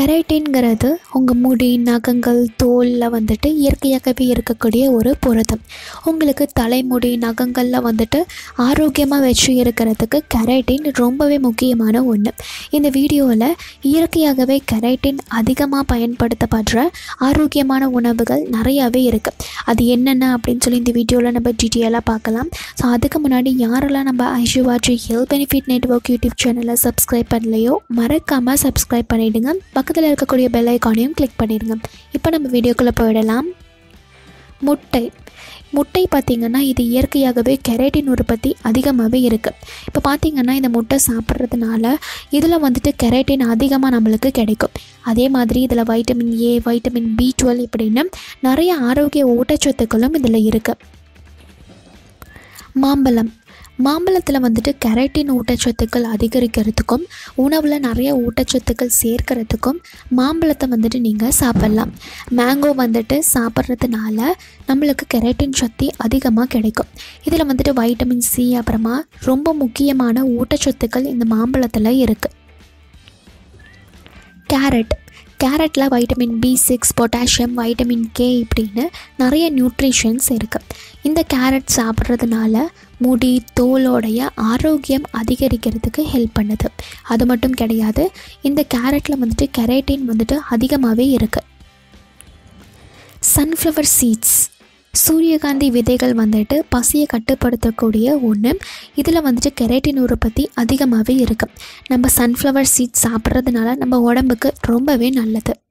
கெரைட்டின்ங்கிறது உங்கள் முடி நகங்கள் தோலில் வந்துட்டு இயற்கையாகவே இருக்கக்கூடிய ஒரு புரதம் உங்களுக்கு தலைமுடி நகங்களில் வந்துட்டு ஆரோக்கியமாக வச்சு இருக்கிறதுக்கு கெரைட்டின் ரொம்பவே முக்கியமான ஒன்று இந்த வீடியோவில் இயற்கையாகவே கெரைட்டின் அதிகமாக பயன்படுத்தப்படுற ஆரோக்கியமான உணவுகள் நிறையாவே இருக்குது அது என்னென்ன அப்படின்னு சொல்லி இந்த வீடியோவில் நம்ம டீட்டெயிலாக பார்க்கலாம் ஸோ அதுக்கு முன்னாடி யாரெல்லாம் நம்ம ஐஷுவாட்சி ஹெல்த் பெனிஃபிட் நெட்ஒர்க் யூடியூப் சேனலை சப்ஸ்கிரைப் பண்ணலையோ மறக்காமல் சப்ஸ்கிரைப் பண்ணிவிடுங்க பக்கத்தில் இருக்கக்கூடிய பெல் ஐக்கானையும் கிளிக் பண்ணிடுங்க இப்போ நம்ம வீடியோக்குள்ளே போயிடலாம் முட்டை முட்டை பார்த்திங்கன்னா இது இயற்கையாகவே கெரேட்டின் உற்பத்தி அதிகமாகவே இருக்குது இப்போ பார்த்திங்கன்னா இந்த முட்டை சாப்பிட்றதுனால இதில் வந்துட்டு கெரேட்டின் அதிகமாக நம்மளுக்கு கிடைக்கும் அதே மாதிரி இதில் vitamin A vitamin B twelve இப்படின்னு நிறைய ஆரோக்கிய ஊட்டச்சத்துக்களும் இதில் இருக்குது மாம்பழம் மாம்பழத்தில் வந்துட்டு கெரட்டின் ஊட்டச்சத்துக்கள் அதிகரிக்கிறதுக்கும் உணவில் நிறைய ஊட்டச்சத்துக்கள் சேர்க்கறதுக்கும் மாம்பழத்தை வந்துட்டு நீங்கள் சாப்பிட்லாம் மேங்கோ வந்துட்டு சாப்பிட்றதுனால நம்மளுக்கு கெரட்டின் சக்தி அதிகமாக கிடைக்கும் இதில் வந்துட்டு வைட்டமின் சி அப்புறமா ரொம்ப முக்கியமான ஊட்டச்சத்துக்கள் இந்த மாம்பழத்தில் இருக்குது கேரட் கேரட்டில் vitamin B six potassium vitamin K இப்படின்னு நிறைய நியூட்ரிஷன்ஸ் இருக்குது இந்த கேரட் சாப்பிட்றதுனால முடி தோலோடைய ஆரோக்கியம் அதிகரிக்கிறதுக்கு ஹெல்ப் பண்ணுது அது மட்டும் கிடையாது இந்த கேரட்டில் வந்துட்டு கெரேட்டின் வந்துட்டு அதிகமாகவே இருக்குது சன்ஃப்ளவர் சீட்ஸ் சூரியகாந்தி விதைகள் வந்துட்டு பசியை கட்டுப்படுத்தக்கூடிய ஒன்று இதில் வந்துட்டு கெரேட்டின் உற்பத்தி அதிகமாகவே இருக்குது நம்ம சன்ஃப்ளவர் சீட்ஸ் சாப்பிட்றதுனால நம்ம உடம்புக்கு ரொம்பவே நல்லது